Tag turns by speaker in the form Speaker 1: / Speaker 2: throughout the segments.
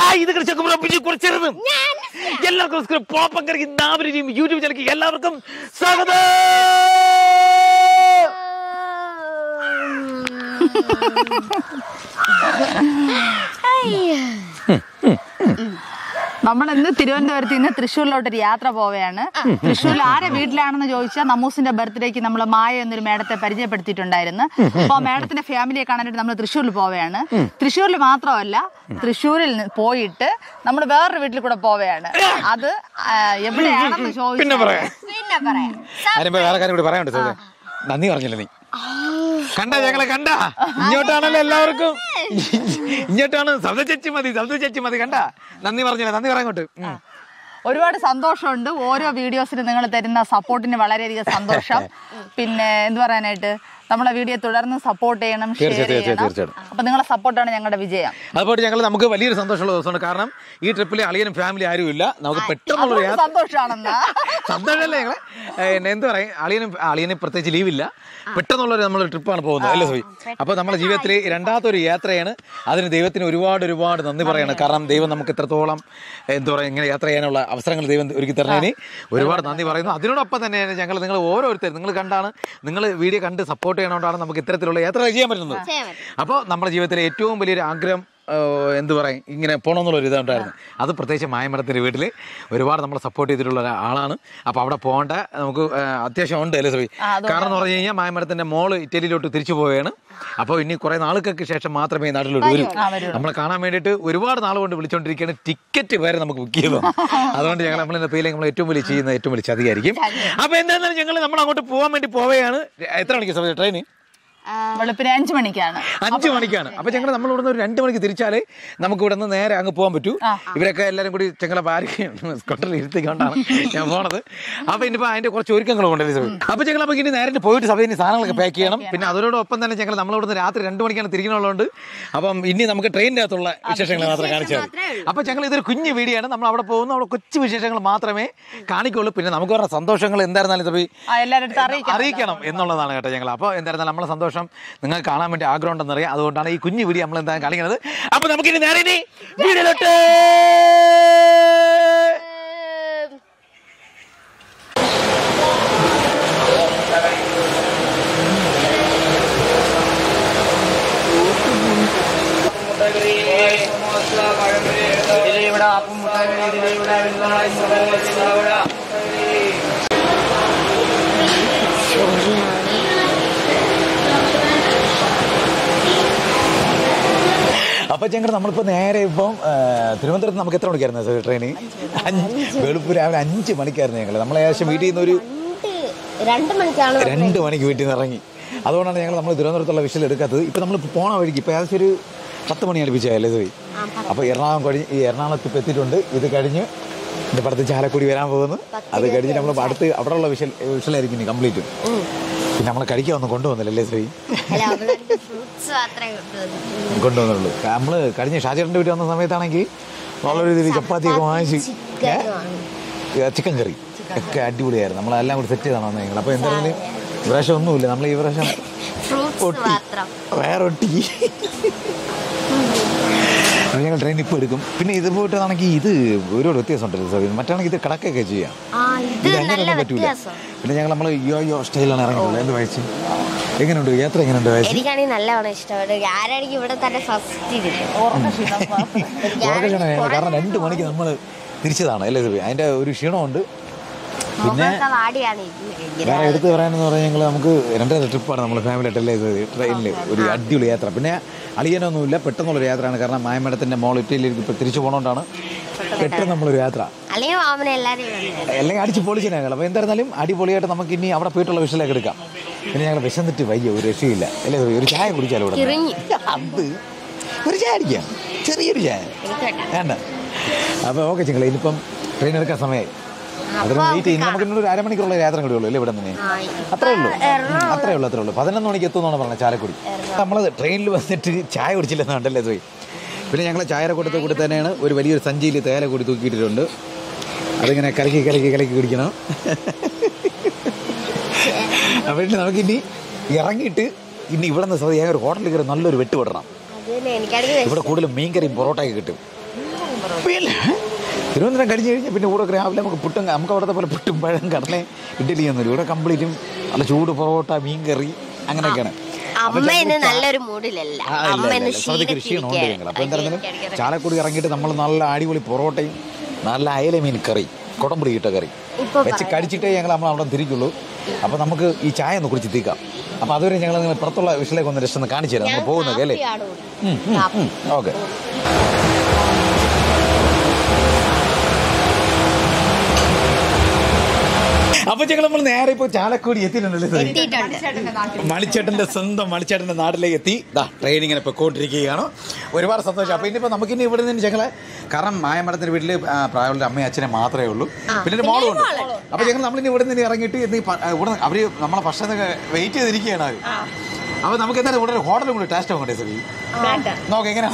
Speaker 1: Hi ഇത് കൃഷി കുറിച്ചിരുന്നു എല്ലാവർക്കും നമസ്കാരം പോപ്പം കറിക്ക് നാവരും യൂട്യൂബ് ചാനലിലേക്ക് എല്ലാവർക്കും സ്വാഗതം
Speaker 2: നമ്മൾ ഇന്ന് തിരുവനന്തപുരത്ത് നിന്ന് തൃശ്ശൂരിലോട്ട് ഒരു യാത്ര പോവുകയാണ് തൃശ്ശൂരിൽ ആരെ വീട്ടിലാണെന്ന് ചോദിച്ചാൽ നമ്മൂസിന്റെ ബർത്ത്ഡേക്ക് നമ്മൾ മായ എന്നൊരു മേഡത്തെ പരിചയപ്പെടുത്തിയിട്ടുണ്ടായിരുന്നു അപ്പൊ ആ മേഡത്തിന്റെ ഫാമിലിയെ കാണാനായിട്ട് നമ്മൾ തൃശ്ശൂരിൽ പോവുകയാണ് തൃശ്ശൂരിൽ മാത്രമല്ല തൃശ്ശൂരിൽ നി- പോയിട്ട് നമ്മൾ വേറൊരു വീട്ടിൽ കൂടെ പോവുകയാണ് അത് ആ, എവിടെയാണെന്ന്
Speaker 1: പിന്നെ
Speaker 2: ചോദിച്ചാൽ
Speaker 1: പറയാം
Speaker 3: പിന്നെ പറയാം
Speaker 1: അതിനുമ്പോ വേറെ കാര്യം കൂടി പറയാനുണ്ട് സൗദേ. നന്ദി പറഞ്ഞില്ല നീ കണ്ട ഞങ്ങളെ കണ്ട ഇങ്ങോട്ടാണല്ലോ എല്ലാവർക്കും ഇങ്ങോട്ടാണ് സബ്ദ ചേച്ചി മതി സബ്ദ ചേച്ചി മതി കണ്ട നന്ദി പറഞ്ഞില്ല നന്ദി പറയാങ്ങോട്ട് ഉം.
Speaker 2: ഒരുപാട് സന്തോഷമുണ്ട് ഓരോ വീഡിയോസിന് നിങ്ങൾ തരുന്ന സപ്പോർട്ടിന് വളരെയധികം സന്തോഷം പിന്നെ എന്ത് പറയാനായിട്ട് നമ്മളെ വീഡിയോ തുടർന്ന് സപ്പോർട്ട് ചെയ്യണം ഷെയർ
Speaker 1: തീർച്ചയായും, തീർച്ചയായും,
Speaker 2: ചെയ്യണം
Speaker 1: തീർച്ചയായും.
Speaker 2: അപ്പൊ നിങ്ങളെ സപ്പോർട്ടാണ് ഞങ്ങളുടെ വിജയം
Speaker 1: അതുപോലെ ഞങ്ങൾ നമുക്ക് വലിയൊരു സന്തോഷമുള്ള ദിവസമാണ് കാരണം ഈ ട്രിപ്പിൽ അളിയനും ഫാമിലി ആരും ഇല്ല നമുക്ക് പെട്ടെന്നുള്ള
Speaker 2: അതുകൊണ്ട്
Speaker 1: യാത്ര
Speaker 2: സന്തോഷാണെന്നാ
Speaker 1: സന്തോഷമല്ലേ ഞങ്ങളെ ഏഹ് എന്ത് പറയും അളിയനും അളിയന് പ്രത്യേകിച്ച് ലീവില്ല പെട്ടെന്നുള്ളൊരു നമ്മളൊരു ട്രിപ്പാണ് പോകുന്നത് അല്ലേ സോയി അപ്പോൾ നമ്മുടെ ജീവിതത്തിൽ രണ്ടാമത്തെ ഒരു യാത്രയാണ് അതിന് ദൈവത്തിന് ഒരുപാട് ഒരുപാട് നന്ദി പറയണം കാരണം ദൈവം നമുക്ക് ഇത്രത്തോളം എന്താ പറയുക ഇങ്ങനെ യാത്ര ചെയ്യാനുള്ള അവസരങ്ങൾ ദൈവം ഒരുക്കി തരണേന് ഒരുപാട് നന്ദി പറയുന്നു അതിനോടൊപ്പം തന്നെ ഞങ്ങൾ നിങ്ങൾ ഓരോരുത്തരും നിങ്ങൾ കണ്ടാണ് നിങ്ങൾ വീഡിയോ കണ്ട് സപ്പോർട്ട് ചെയ്യണോണ്ടാണ് നമുക്ക് ഇത്തരത്തിലുള്ള യാത്ര ചെയ്യാൻ പറ്റുന്നത്
Speaker 3: ചെയ്യാൻ പറ്റും.
Speaker 1: അപ്പോൾ നമ്മുടെ ജീവിതത്തിലെ ഏറ്റവും വലിയൊരു ആഗ്രഹം ഏഹ്, എന്ത് പറയും ഇങ്ങനെ പോകണമെന്നുള്ള ഒരു ഇതുണ്ടായിരുന്നു അത് പ്രത്യേകിച്ച് മായമരത്തിൻ്റെ വീട്ടിൽ ഒരുപാട് നമ്മളെ സപ്പോർട്ട് ചെയ്തിട്ടുള്ള ഒരാളാണ് അപ്പോൾ അവിടെ പോകേണ്ട നമുക്ക് ഏഹ്, അത്യാവശ്യം ഉണ്ട് അല്ലേ സബി കാരണം എന്ന് പറഞ്ഞു കഴിഞ്ഞാൽ മായമരത്തിൻ്റെ മോള് ഇറ്റലിയിലോട്ട് തിരിച്ചു പോവുകയാണ് അപ്പോൾ ഇനി കുറേ നാളുകൾക്ക് ശേഷം മാത്രമേ ഈ നാട്ടിലോട്ട് വരൂ നമ്മളെ കാണാൻ വേണ്ടിയിട്ട് ഒരുപാട് നാൾ കൊണ്ട് വിളിച്ചുകൊണ്ടിരിക്കുകയാണ് ടിക്കറ്റ് വരെ നമുക്ക് ബുക്ക് ചെയ്തു അതുകൊണ്ട് ഞങ്ങൾ നമ്മളിന്ന് പേരിൽ നമ്മൾ ഏറ്റവും വലിയ ചെയ്യുന്ന ഏറ്റവും വലിയ ചതിയായിരിക്കും അപ്പോൾ എന്തായാലും ഞങ്ങൾ നമ്മൾ അങ്ങോട്ട് പോകാൻ വേണ്ടി പോവുകയാണ് എത്ര മണിക്ക് സമയം ട്രെയിൻ
Speaker 2: വെളുപ്പിന് അഞ്ചു മണിക്കാണ്
Speaker 1: അഞ്ചു മണിക്കാണ് അപ്പൊ ഞങ്ങൾ നമ്മൾ ഇവിടുന്ന് ഒരു രണ്ട് മണിക്ക് തിരിച്ചാലേ നമുക്ക് ഇവിടെ നിന്ന് നേരെ അങ്ങ് പോകാൻ പറ്റൂ ഇവരൊക്കെ എല്ലാരും കൂടി ചെങ്ങളെ പാരിക്കും സ്കോട്ടറിൽ ഇരുത്തിക്കൊണ്ടാണ് ഞാൻ പോണത് അപ്പൊ ഇനിയിപ്പോ അതിന്റെ കുറച്ച് ഒരുക്കങ്ങളും ഉണ്ടല്ലേ സഭ അപ്പൊ ഞങ്ങൾ അപ്പൊ ഇനി നേരെ പോയിട്ട് സഭയിൽ സാധനങ്ങളൊക്കെ പാക്ക് ചെയ്യണം പിന്നെ അതോടൊപ്പം തന്നെ ഞങ്ങൾ നമ്മൾ ഇവിടുന്ന് രാത്രി രണ്ട് മണിക്കാണ് തിരിക്കണുള്ളതുകൊണ്ട് അപ്പം ഇനി നമുക്ക് ട്രെയിനിന്റെ അകത്തുള്ള വിശേഷങ്ങൾ മാത്രം കാണിച്ചാൽ മതി അപ്പൊ ഞങ്ങൾ ഇതൊരു കുഞ്ഞു വീഡിയോ ആണ് നമ്മൾ അവിടെ പോകുന്നു അവിടെ കൊച്ചു വിശേഷങ്ങൾ മാത്രമേ കാണിക്കുള്ളൂ പിന്നെ നമുക്ക് പറഞ്ഞ സന്തോഷങ്ങൾ എന്തായിരുന്നാലും സഭ
Speaker 2: ആ എല്ലാവരുടെ അടുത്ത് അറിയിക്കാം
Speaker 1: അറിയിക്കണം എന്നുള്ളതാണ് കേട്ടോ ഞങ്ങൾ അപ്പോൾ എന്തായിരുന്നാലും നമ്മളെ സന്തോഷം നിങ്ങൾക്ക് കാണാൻ വേണ്ടി ആഗ്രഹം ഉണ്ടെന്നറിയാം അതുകൊണ്ടാണ് ഈ കുഞ്ഞു വീഡിയോ നമ്മൾ എന്താ കാണിക്കുന്നത് അപ്പൊ നമുക്ക് ഇനി നേരെ ഇനി വീഡിയോയിലോട്ട് അപ്പൊ ഞങ്ങൾ നമ്മളിപ്പോ നേരെ ഇപ്പം ആ, തിരുവനന്തപുരത്ത് നമുക്ക് എത്ര മണിക്കായിരുന്നു സാർ ട്രെയിന് വെളുപ്പ് രാവിലെ അഞ്ച് മണിക്കായിരുന്നു ഞങ്ങൾ നമ്മൾ ഏകദേശം വീട്ടിൽ നിന്ന് ഒരു
Speaker 3: രണ്ട് രണ്ട് മണിക്കാണ്
Speaker 1: രണ്ട് മണിക്ക് വീട്ടിൽ നിന്ന് ഇറങ്ങി അതുകൊണ്ടാണ് ഞങ്ങൾ നമ്മൾ തിരുവനന്തപുരത്തുള്ള വിഷയം എടുക്കാത്തത് ഇപ്പൊ നമ്മൾ പോണ വഴിക്ക് ഇപ്പൊ ഏകദേശം ഒരു പത്ത് മണി അടുപ്പിച്ചായല്ലേ ഇത് അപ്പൊ എറണാകുളം കഴിഞ്ഞ് ഈ എറണാകുളത്ത് ഇപ്പൊ എത്തിയിട്ടുണ്ട് ഇത് കഴിഞ്ഞ് എന്റെ പടത്ത് ചാലക്കുടി വരാൻ പോകുന്നു അത് കഴിഞ്ഞ് നമ്മൾ അടുത്ത് അവിടെയുള്ള വിഷൽ വിഷലായിരിക്കും കംപ്ലീറ്റ് പിന്നെ നമ്മൾ കഴിക്കാൻ ഒന്നും കൊണ്ടുവന്നില്ലല്ലേ ശ്രീ
Speaker 3: അല്ല അവളുടെ ഫ്രൂട്ട്സ് മാത്രമേ കൊണ്ടുവന്നിട്ടുള്ളൂ
Speaker 1: കൊണ്ടുവന്നുള്ളൂ നമ്മൾ കഴിഞ്ഞ ഷാജേട്ടൻ്റെ വീട്ടിൽ വന്ന സമയത്താണെങ്കിൽ വളരെ രീതിയിൽ ചപ്പാത്തിയൊക്കെ വാങ്ങിച്ച്
Speaker 3: ചിക്കൻ
Speaker 1: ചിക്കൻ കറി ഒക്കെ അടിപൊളിയായിരുന്നു നമ്മളെല്ലാം കൂടി സെറ്റ് ചെയ്താണ് വന്നത് ഞങ്ങൾ അപ്പോൾ എന്തായാലും ഈ പ്രാവശ്യം ഒന്നുമില്ല നമ്മൾ ഈ പ്രാവശ്യം
Speaker 3: ഫ്രൂട്ട്സ്
Speaker 1: ഒട്ടി
Speaker 3: മാത്രം
Speaker 1: വേറെ ഒട്ടി അപ്പോൾ ഞങ്ങൾ ട്രെയിൻ ഇപ്പോൾ എടുക്കും പിന്നെ ഇത് പോയിട്ടാണെങ്കിൽ ഇത് ഒരുപാട് വ്യത്യാസമുണ്ടല്ലോ സാർ മറ്റാണെങ്കിൽ ഇത് കിടക്കൊക്കെ ചെയ്യാം
Speaker 3: ആ ഇത്
Speaker 1: ഇത്
Speaker 3: നല്ല
Speaker 1: അങ്ങനെയൊന്നും പറ്റൂല
Speaker 3: വ്യത്യാസം
Speaker 1: പിന്നെ ഞങ്ങൾ നമ്മൾ യോ യോ സ്റ്റൈലാണ് ഇറങ്ങിയിട്ടുള്ളത് എന്ത് വായിച്ച് എങ്ങനെയുണ്ട് യാത്ര എങ്ങനെയുണ്ട് വായിച്ച്
Speaker 3: എനിക്കാണെങ്കിൽ നല്ലവണ്ണം ഇഷ്ടപ്പെട്ടു ഞാനാണെങ്കിൽ ഇവിടെ തന്നെ ഫസ്റ്റ് ഇരിക്കും
Speaker 1: ഉറക്കം ക്ഷീണം കാരണം രണ്ട് മണിക്ക് നമ്മൾ തിരിച്ചതാണ് അല്ലേ സുബി അതിന്റെ ഒരു ക്ഷീണമുണ്ട് പിന്നെ
Speaker 3: മുഖമൊക്കെ വാടിയാണ് ഇരിക്കുന്നത്.
Speaker 1: വേറെ എടുത്ത് പറയാനെന്ന് പറഞ്ഞാൽ ഞങ്ങൾ നമുക്ക് രണ്ടാമത്തെ ട്രിപ്പാണ് നമ്മൾ ഫാമിലി ആയിട്ടല്ലേ ഇത് ട്രെയിനിൽ ഒരു അടിപൊളി യാത്ര പിന്നെ അളിയനൊന്നുമില്ല പെട്ടെന്നുള്ളൊരു യാത്രയാണ് കാരണം മായമേടത്തിൻ്റെ മോൾ ഇറ്റലിയിലേക്ക് ഇപ്പോൾ തിരിച്ചു പോകണോണ്ടാണ് പെട്ടെന്ന് നമ്മളൊരു യാത്ര
Speaker 3: അല്ലെങ്കിൽ മാമനെ എല്ലാരും ഇവിടെ ഉണ്ട്.
Speaker 1: അല്ലെങ്കിൽ അടിച്ച് പൊളിച്ചു ഞങ്ങൾ അപ്പോൾ എന്തായിരുന്നാലും അടിപൊളിയായിട്ട് നമുക്ക് ഇനി അവിടെ പോയിട്ടുള്ള വിഷയിലേക്ക് എടുക്കാം പിന്നെ ഞങ്ങൾ വിശന്നിട്ട് വയ്യ ഒരു രക്ഷയില്ല അല്ലേ സുബി? ഒരു ചായ കുടിച്ചാലോ ഇവിടെ
Speaker 3: കിറിഞ്ഞു.
Speaker 1: അത് ഒരു ചായ അടിക്കാം ചെറിയൊരു ചായ
Speaker 3: എനിക്ക് വേണ്ട.
Speaker 1: വേണ്ട അപ്പോൾ ഓക്കെ ചിങ്ങളെ ഇനിയിപ്പം ട്രെയിൻ എടുക്കാൻ സമയമായി അതിന് വെയിറ്റ് ചെയ്യും നമുക്ക് ഇന്നൊരു അരമണിക്കുള്ള യാത്ര കൂടി ഉള്ളൂ അല്ലേ ഇവിടെ നിന്ന്
Speaker 3: ആ,
Speaker 1: അത്രേ ഉള്ളൂ
Speaker 3: എറണാകുളം.
Speaker 1: അത്രേ ഉള്ളൂ അത്രേ ഉള്ളൂ പതിനൊന്ന് മണിക്ക് എത്തുമെന്നാണ് പറഞ്ഞത് ചാലക്കുടി നമ്മൾ ട്രെയിനിൽ വന്നിട്ട് ചായ കുടിച്ചില്ലെന്നുണ്ടല്ലേ പോയി പിന്നെ ഞങ്ങൾ ചായര കൊടുത്ത് കൂടി തന്നെയാണ് ഒരു വലിയൊരു സഞ്ചിയിൽ തേല കൂടി തൂക്കിയിട്ടിട്ടുണ്ട് അതിങ്ങനെ കലക്കി കലക്കി കലക്കി കുടിക്കണം അപ്പോൾ ഇനി നമുക്കിനി ഇറങ്ങിയിട്ട് ഇനി ഇവിടെ നിന്ന് സൗദി ഒരു ഹോട്ടലിൽ കയറി നല്ലൊരു വെട്ട് വിടണം
Speaker 3: അത് തന്നെ എനിക്കാണെങ്കിൽ
Speaker 1: ഇവിടെ കൂടുതലും മീൻകറിയും പൊറോട്ടയൊക്കെ കിട്ടും പിന്നെ തിരുവനന്തപുരം കഴിഞ്ഞ് കഴിഞ്ഞാൽ പിന്നെ ഇവിടെ രാവിലെ നമുക്ക് പുട്ടും നമുക്ക് അവിടുത്തെ പോലെ പുട്ടും പഴം കടലയും ഇഡ്ഡലി ഒന്നും ഇവിടെ കംപ്ലീറ്റും നല്ല ചൂട് പൊറോട്ട മീൻ കറി അങ്ങനെയൊക്കെയാണ് അപ്പൊ
Speaker 3: അമ്മ ഇന്ന്
Speaker 1: ഞങ്ങൾക്ക്
Speaker 3: നല്ലൊരു മൂഡിലല്ല
Speaker 1: ആ, ഇല്ല,
Speaker 3: അമ്മ
Speaker 1: ഇല്ല,
Speaker 3: ഇന്ന്
Speaker 1: ഇല്ല. ശ്രദ്ധയ്ക്ക് ക്ഷീണമുണ്ട് ഞങ്ങൾ
Speaker 3: ക്ഷീണിച്ചിരിക്കുകയാണ്.
Speaker 1: അപ്പോൾ എന്തായാലും
Speaker 3: ഇടയ്ക്ക് ഇടയ്ക്ക്
Speaker 1: ചാലക്കുടി ഇറങ്ങിയിട്ട് നമ്മൾ നല്ല അടിപൊളി പൊറോട്ടയും നല്ല അയല മീൻ കറി കുടംപുളി ഇട്ട കറി
Speaker 3: ഇപ്പൊ
Speaker 1: വെച്ച് കഴിച്ചിട്ടേ ഞങ്ങൾ നമ്മൾ അവിടെ തിരിക്കുള്ളൂ അപ്പോൾ നമുക്ക് ഈ ചായ ഒന്ന് കുടിച്ച് തീക്കാം അപ്പോൾ അതുവരെ ഞങ്ങൾ നിങ്ങൾ പുറത്തുള്ള വിഷയിലേക്ക് ഒന്ന് രസം ഒന്ന് കാണിച്ചു തരാം നമ്മൾ പോകുന്നത് അല്ലേ
Speaker 3: കാപ്പിയാണ് കുടിക്കുന്നത്.
Speaker 1: ഓക്കെ അപ്പൊ ഞങ്ങൾ നമ്മൾ നേരെ ഇപ്പോൾ ചാലക്കുടി എത്തിയിട്ടുണ്ടല്ലേ സർ?
Speaker 3: എത്തിയിട്ടുണ്ട്
Speaker 1: മണിച്ചേട്ടന്റെ സ്വന്തം മണിച്ചേട്ടന്റെ നാട്ടിലേക്ക് എത്തി ദാ ട്രെയിൻ ഇങ്ങനെ പൊയ്ക്കൊണ്ടിരിക്കുകയാണ് ഒരുപാട് സന്തോഷം അപ്പൊ ഇനിയിപ്പോ നമുക്കിനി ഇവിടെ നിന്ന് ഞങ്ങള് കാരണം മായമടത്തിന്റെ വീട്ടില് ആ, പ്രായമുള്ള അമ്മയും അച്ഛനെ മാത്രമേ ഉള്ളൂ പിന്നെ ഒരു മോളും ഉണ്ട് അപ്പൊ ഞങ്ങൾ നമ്മളിനി ഇവിടെ നിന്ന് ഇറങ്ങിയിട്ട് ഇന്ന് ഈ പ- ആ, ഇവിടെ അവര് നമ്മളെ ഭക്ഷണം വെയിറ്റ് ചെയ്തിരിക്കുകയാണ് അവര് അപ്പൊ നമുക്ക് എന്തായാലും ഇവിടെ ഒരു ഹോട്ടലും കൂടി ടേസ്റ്റ് ആവണ്ടേ സബി നോക്കാം എങ്ങനെ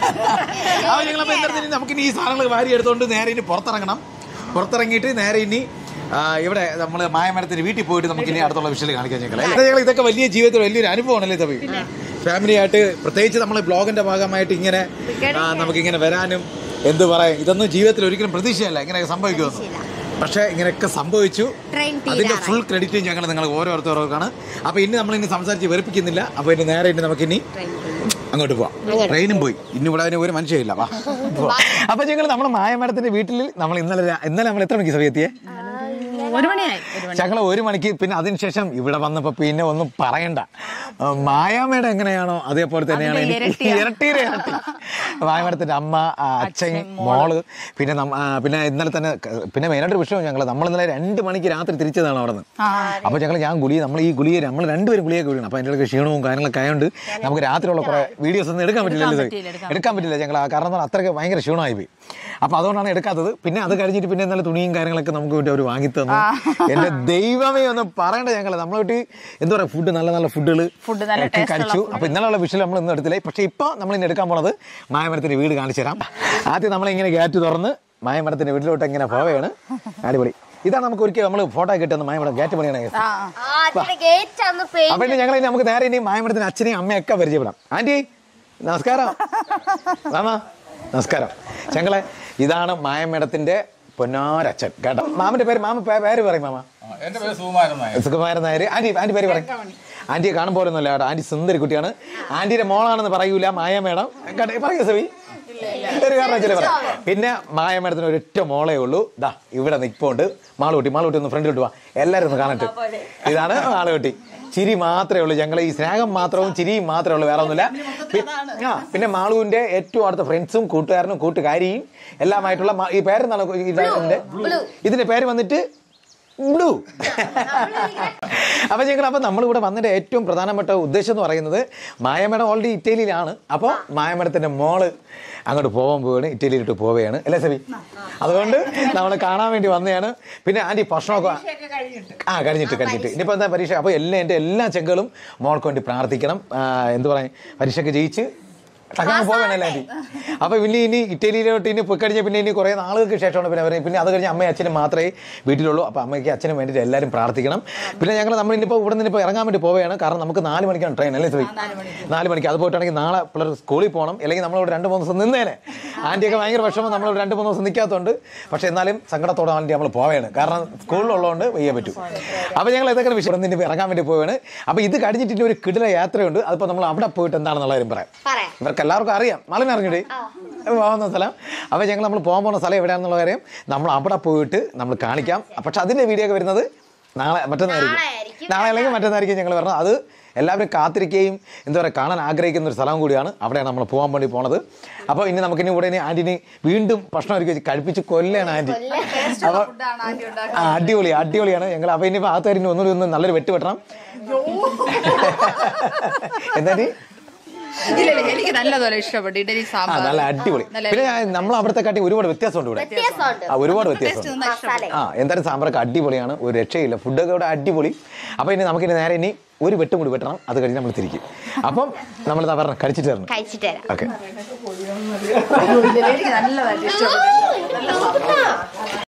Speaker 1: അപ്പൊ ഞങ്ങൾ അപ്പൊ എന്തായാലും നമുക്കിനി ഈ സാധനങ്ങൾ വാരി എടുത്തോണ്ട് നേരെ ഇനി പുറത്തിറങ്ങണം പുറത്തിറങ്ങിയിട്ട് നേരെ ഇനി ആ, ഇവിടെ നമ്മൾ മായമരത്തിന്റെ വീട്ടിൽ പോയിട്ട് നമുക്ക് ഇനി അടുത്തുള്ള വിഷയം കാണിക്കാൻ ഞങ്ങൾ ഞങ്ങൾ ഇതൊക്കെ വലിയ ജീവിതത്തിൽ വലിയൊരു അനുഭവമാണല്ലേ തവി ഫാമിലി ആയിട്ട് പ്രത്യേകിച്ച് നമ്മൾ ബ്ലോഗിന്റെ ഭാഗമായിട്ട് ഇങ്ങനെ ആ, നമുക്കിങ്ങനെ വരാനും എന്ത് പറയാം ഇതൊന്നും ജീവിതത്തിൽ ഒരിക്കലും പ്രതീക്ഷയല്ല ഇങ്ങനെയൊക്കെ സംഭവിക്കുമെന്ന് പക്ഷേ ഇങ്ങനെയൊക്കെ സംഭവിച്ചു
Speaker 3: ട്രെയിൻ
Speaker 1: അതിന്റെ ഫുൾ ക്രെഡിറ്റ് ഞങ്ങൾ നിങ്ങൾ ഓരോരുത്തർക്കാണ് അപ്പൊ ഇനി നമ്മൾ ഇനി സംസാരിച്ച് വെറുപ്പിക്കുന്നില്ല അപ്പൊ ഇനി നേരെ ഇനി നമുക്ക് ഇനി അങ്ങോട്ട് പോവാം ട്രെയിനും പോയി ഇനി ഇവിടെ അതിന് ഒരു മനുഷ്യയില്ല വാ പോവാം. അപ്പൊ ഞങ്ങൾ നമ്മുടെ മായമരത്തിന്റെ വീട്ടിൽ നമ്മൾ ഇന്നലെ രാ- ഇന്നലെ നമ്മൾ എത്ര മണിക്ക് സമയത്തിയേ
Speaker 2: ഒരു മണിയായി ഒരു മണി
Speaker 1: ഞങ്ങൾ ഒരു മണിക്ക് പിന്നെ അതിനുശേഷം ഇവിടെ വന്നപ്പോ പിന്നെ ഒന്നും പറയണ്ട ആ, മായാമ്മയുടെ എങ്ങനെയാണോ അതേപോലെ തന്നെയാണ്
Speaker 2: അതിന്റെ
Speaker 1: എനിക്ക്
Speaker 2: ഇരട്ടിയാ.
Speaker 1: ഇരട്ടിയുടെ ഇരട്ടി മായാമ്മയുടെ അമ്മ ആ, അച്ഛൻ മോള് പിന്നെ നമ്മ- ആ, പിന്നെ ഇന്നലെ തന്നെ ക- പിന്നെ മെയിനായിട്ട് വിഷയം ഞങ്ങൾ നമ്മൾ ഇന്നലെ രണ്ട് മണിക്ക് രാത്രി തിരിച്ചതാണ് അവിടെ നിന്ന് അപ്പോൾ ഞങ്ങൾ ഞാൻ ഗുളിക നമ്മൾ ഈ ഗുളിക നമ്മൾ രണ്ടുപേരും ഗുളിയൊക്കെ വീഴണം അപ്പോൾ അതിൻ്റെ ഇടയ്ക്ക് ക്ഷീണവും കാര്യങ്ങളൊക്കെ ആയതുകൊണ്ട് നമുക്ക് രാത്രിയുള്ള കുറേ വീഡിയോസ് ഒന്നും എടുക്കാൻ പറ്റില്ലല്ലോ ഇത്.
Speaker 2: പറ്റിയില്ല, എടുക്കാൻ
Speaker 1: എടുക്കാൻ പറ്റില്ല ഞങ്ങൾ ആ കാരണം എന്ന് പറഞ്ഞാൽ അത്രയ്ക്ക് ഭയങ്കര ക്ഷീണമായി പോയി അപ്പോൾ അതുകൊണ്ടാണ് എടുക്കാത്തത് പിന്നെ അത് കഴിഞ്ഞിട്ട് പിന്നെ ഇന്നലെ തുണിയും കാര്യങ്ങളൊക്കെ നമുക്ക് വേണ്ടി അവർ വാങ്ങി തന്നു എന്റെ ദൈവമേ ഒന്ന് പറയണ്ട ഞങ്ങൾ നമ്മളെ വീട്ടിൽ എന്താ പറയുക ഫുഡ് നല്ല നല്ല ഫുഡുകൾ
Speaker 2: Food നല്ല taste ഉള്ള
Speaker 1: കഴിച്ചു അപ്പൊ ഇന്നലെയുള്ള വിഷയം നമ്മൾ ഇന്ന് എടുത്തില്ല പക്ഷെ ഇപ്പൊ നമ്മൾ ഇന്ന് എടുക്കാൻ പോണത് മായമരത്തിന്റെ വീട് കാണിച്ചു തരാം ആദ്യം നമ്മളിങ്ങനെ ഗേറ്റ് തുറന്ന് മായമരത്തിന്റെ വീട്ടിലോട്ട് ഇങ്ങനെ പോവുകയാണ് അടിപൊളി ഇതാണ് നമുക്ക് ഒരിക്കൽ നമ്മൾ ഫോട്ടോ കിട്ടുന്ന മായമരം ഗേറ്റ് പണിയാണ് guys.
Speaker 2: ആ
Speaker 3: ആ, അതിന്റെ ഗേറ്റ് അന്ന് പെയിന്റ്
Speaker 1: അപ്പൊ ഇനി ഞങ്ങൾ ഇനി നമുക്ക് നേരെ ഇനി മായമരത്തിന് അച്ഛനെയും അമ്മയൊക്കെ പരിചയപ്പെടാം ആന്റി നമസ്കാരം മാമ നമസ്കാരം ഞങ്ങളെ ഇതാണ് മായമേടത്തിന്റെ പൊന്നാരച്ഛൻ കേട്ടോ മാമന്റെ പേര് മാമ പേ- പേര് പറയും മാമ
Speaker 4: എന്റെ പേര് സുകുമാരൻ നായർ
Speaker 1: സുകുമാരൻ നായർ ആന്റി ആന്റി പേര് പറയും ആന്റിയെ കാണുമ്പോൾ ഒന്നുമല്ല കേട്ടോ ആന്റി സുന്ദരി കുട്ടിയാണ് ആന്റിയുടെ മോളാണെന്ന് പറയൂല മായ മേഡം കേട്ടോ പറയൂ സവി ഒരു കാരണം വെച്ചാൽ പറയാം പിന്നെ മായ മേഡത്തിന് ഒരൊറ്റ മോളേ ഉള്ളൂ ദാ ഇവിടെ നിൽപ്പുണ്ട് മാളുകുട്ടി മാളുകുട്ടി ഒന്ന് ഫ്രണ്ടിലോട്ട് വാ എല്ലാവരും ഒന്ന് കാണട്ടെ ഇതാണ് മാളുകുട്ടി ചിരി മാത്രമേ ഉള്ളൂ ഞങ്ങൾ ഈ സ്നേഹം മാത്രവും ചിരിയും മാത്രമേ ഉള്ളൂ വേറെ ഒന്നുമില്ല പി- ആ പിന്നെ മാളുവിന്റെ ഏറ്റവും അടുത്ത ഫ്രണ്ട്സും കൂട്ടുകാരനും കൂട്ടുകാരിയും എല്ലാമായിട്ടുള്ള മാ- ഈ പേരെന്താണ് ഇതിന്റെ ഇതിന്റെ പേര് വന്നിട്ട് ബ്ലൂ അപ്പൊ ഞങ്ങൾ അപ്പൊ നമ്മളിവിടെ വന്നതിന്റെ ഏറ്റവും പ്രധാനപ്പെട്ട ഉദ്ദേശം എന്ന് പറയുന്നത് മായമേടം ഓൾറെഡി ഇറ്റലിയിലാണ് അപ്പോൾ മായമേടത്തിന്റെ മോള് അങ്ങോട്ട് പോകാൻ പോവുകയാണ് ഇറ്റലിയിലോട്ട് പോവുകയാണ് അല്ലേ സബി അതുകൊണ്ട് നമ്മൾ കാണാൻ വേണ്ടി വന്നതാണ് പിന്നെ ആന്റി ഭക്ഷണമൊക്കെ ആ കഴിഞ്ഞിട്ട് കഴിഞ്ഞിട്ട് ഇനിയിപ്പോൾ എന്താ പരീക്ഷ അപ്പോൾ എല്ലാ എൻ്റെ എല്ലാ ചെക്കുകളും മോൾക്ക് വേണ്ടി പ്രാർത്ഥിക്കണം ആ, എന്ത് പറയും പരീക്ഷയ്ക്ക് ജയിച്ച് തകർന്ന് പോകണല്ലേ ആന്റി അപ്പൊ പിന്നെ ഇനി ഇറ്റലിയിലോട്ട് ഇനി പോയി കഴിഞ്ഞാൽ പിന്നെ ഇനി കുറെ നാളുകൾക്ക് ശേഷമാണ് പിന്നെ അവർ പിന്നെ അത് കഴിഞ്ഞ് അമ്മയും അച്ഛനും മാത്രമേ വീട്ടിലുള്ളൂ അപ്പൊ അമ്മയ്ക്ക് അച്ഛനും വേണ്ടിയിട്ട് എല്ലാവരും പ്രാർത്ഥിക്കണം പിന്നെ ഞങ്ങൾ നമ്മൾ ഇനിയിപ്പോൾ ഇവിടെ നിന്ന് ഇപ്പോൾ ഇറങ്ങാൻ വേണ്ടി പോവുകയാണ് കാരണം നമുക്ക് നാല് മണിക്കാണ് ട്രെയിൻ അല്ലേ സോയി നാല് മണിക്ക് അത് പോയിട്ടാണെങ്കിൽ നാളെ പിള്ളേർ സ്കൂളിൽ പോകണം അല്ലെങ്കിൽ നമ്മളിവിടെ രണ്ട് മൂന്ന് ദിവസം നിന്നേനെ ആന്റിയൊക്കെ ഭയങ്കര വിഷമം നമ്മൾ രണ്ട് മൂന്ന് ദിവസം നിൽക്കാത്തതുകൊണ്ട് പക്ഷെ എന്നാലും സങ്കടത്തോടെ ആന്റി നമ്മൾ പോവുകയാണ് കാരണം സ്കൂളിലുള്ളതുകൊണ്ട് വയ്യ പറ്റും അപ്പോൾ ഞങ്ങൾ ഇതൊക്കെ വിഷയം ഇവിടെ നിന്ന് ഇറങ്ങാൻ വേണ്ടി പോവുകയാണ് അപ്പോൾ ഇത് കഴിഞ്ഞിട്ട് ഇനി ഒരു കിടില യാത്രയുണ്ട് അതിപ്പോൾ നമ്മൾ അവിടെ പോയിട്ട് എന്താണെന്നുള്ള കാര്യം പറയാം
Speaker 3: പറയാം
Speaker 1: ഇവർക്ക് എല്ലാവർക്കും അറിയാം മലൻ അറിഞ്ഞൂടെ പോകുന്ന സ്ഥലം അപ്പോൾ ഞങ്ങൾ നമ്മൾ പോകാൻ പോകുന്ന സ്ഥലം എവിടെയാണെന്നുള്ള കാര്യം നമ്മൾ അവിടെ പോയിട്ട് നമ്മൾ കാണിക്കാം പക്ഷെ അതിൻ്റെ വീഡിയോ ഒക്കെ വരുന്നത് നാളെ മറ്റന്നായിരിക്കും
Speaker 3: നാളെയായിരിക്കും.
Speaker 1: നാളെ അല്ലെങ്കിൽ മറ്റന്നായിരിക്കും ഞങ്ങൾ വരുന്നത് അത് എല്ലാവരും കാത്തിരിക്കുകയും എന്താ പറയുക കാണാൻ ആഗ്രഹിക്കുന്ന ഒരു സ്ഥലം കൂടിയാണ് അവിടെയാണ് നമ്മൾ പോകാൻ വേണ്ടി പോണത് അപ്പോൾ ഇനി നമുക്കിനി ഇവിടെ ഇനി ആൻറ്റിനി വീണ്ടും ഭക്ഷണം ഒരുക്കി വെച്ച് കഴിപ്പിച്ച് കൊല്ലാണ് ആൻറ്റി അപ്പോൾ ആ അടിപൊളി അടിപൊളിയാണ് ഞങ്ങൾ അപ്പോൾ ഇനിയിപ്പോൾ ആ തരിഞ്ഞ് ഒന്നുകൂടി ഒന്ന് നല്ലൊരു വെട്ട് വെട്ടണം എന്താ നീ
Speaker 2: ഇല്ല, ഇല്ല, എനിക്ക് നല്ലതുപോലെ ഇഷ്ടപ്പെട്ടു ഇഡലി
Speaker 1: ആ
Speaker 2: സാമ്പാർ
Speaker 1: നല്ല അടിപൊളി
Speaker 2: നല്ല
Speaker 1: പിന്നെ നമ്മൾ അവിടുത്തെ കാട്ടി ഒരുപാട് വ്യത്യാസമുണ്ട് ഇവിടെ
Speaker 3: വ്യത്യാസമുണ്ട്
Speaker 1: ആ ഒരുപാട് വ്യത്യാസമുണ്ട്
Speaker 2: നന്നായി ഇഷ്ടപ്പെട്ടു.
Speaker 3: മസാല
Speaker 1: ആ എന്തായാലും സാമ്പാറൊക്കെ അടിപൊളിയാണ് ഒരു രക്ഷയില്ല ഫുഡൊക്കെ ഇവിടെ അടിപൊളി അപ്പോൾ ഇനി നമുക്കിനി നേരെ ഇനി ഒരു വെട്ടും കൂടി വെട്ടണം അത് കഴിഞ്ഞ് നമ്മൾ തിരിക്കും അപ്പം നമ്മൾ ഇതാ പറഞ്ഞ കഴിച്ചിട്ട് തരണം
Speaker 3: കഴിച്ചിട്ട് തരാം
Speaker 1: ഓക്കെ
Speaker 2: എനിക്ക് നല്ലതായിട്ട് ഇഷ്ടപ്പെട്ടു